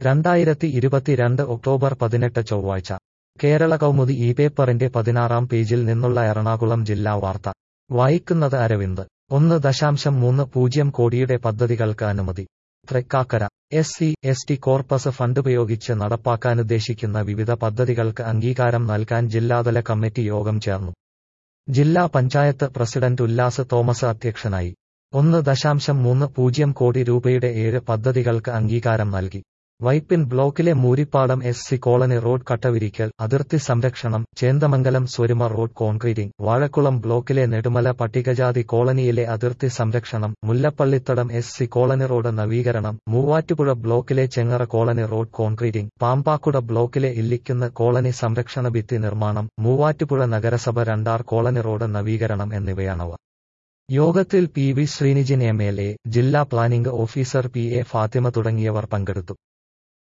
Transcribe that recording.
രണ്ടായിരത്തി ഇരുപത്തിരണ്ട് ഒക്ടോബർ പതിനെട്ട് ചൊവ്വാഴ്ച കേരള കൗമുദി ഈ പേപ്പറിന്റെ പതിനാറാം പേജിൽ നിന്നുള്ള എറണാകുളം ജില്ലാ വാർത്ത വായിക്കുന്നത് അരവിന്ദ് ഒന്ന് ദശാംശം മൂന്ന് പൂജ്യം കോടിയുടെ പദ്ധതികൾക്ക് അനുമതി Thrikkakara S C S T corpus ഫണ്ടുപയോഗിച്ച് നടപ്പാക്കാനുദ്ദേശിക്കുന്ന വിവിധ പദ്ധതികൾക്ക് അംഗീകാരം നൽകാൻ ജില്ലാതല കമ്മിറ്റി യോഗം ചേർന്നു ജില്ലാ പഞ്ചായത്ത് പ്രസിഡന്റ് ഉല്ലാസ് തോമസ് അധ്യക്ഷനായി ഒന്ന് ദശാംശം മൂന്ന് പൂജ്യം കോടി രൂപയുടെ ഏഴ് പദ്ധതികൾക്ക് അംഗീകാരം നൽകി വൈപ്പിൻ ബ്ലോക്കിലെ Moorippadam S C colony road കട്ടവിരിക്കൽ അതിർത്തി സംരക്ഷണം ചേന്ദമംഗലം സ്വരുമ റോഡ് കോൺക്രീറ്റിംഗ് വാഴക്കുളം ബ്ലോക്കിലെ നെടുമല പട്ടികജാതി കോളനിയിലെ അതിർത്തി സംരക്ഷണം Mullappallithadam S C colony road നവീകരണം മൂവാറ്റുപുഴ ബ്ലോക്കിലെ Chengara colony road concreting Pampakuda ബ്ലോക്കിലെ ഇല്ലിക്കുന്ന് കോളനി സംരക്ഷണ ഭിത്തി നിർമ്മാണം മൂവാറ്റുപുഴ നഗരസഭ രണ്ടാർ കോളനി റോഡ് നവീകരണം എന്നിവയാണവ യോഗത്തിൽ P V Sreenijin M L A ജില്ലാ planning officer P A Fathima തുടങ്ങിയവർ പങ്കെടുത്തു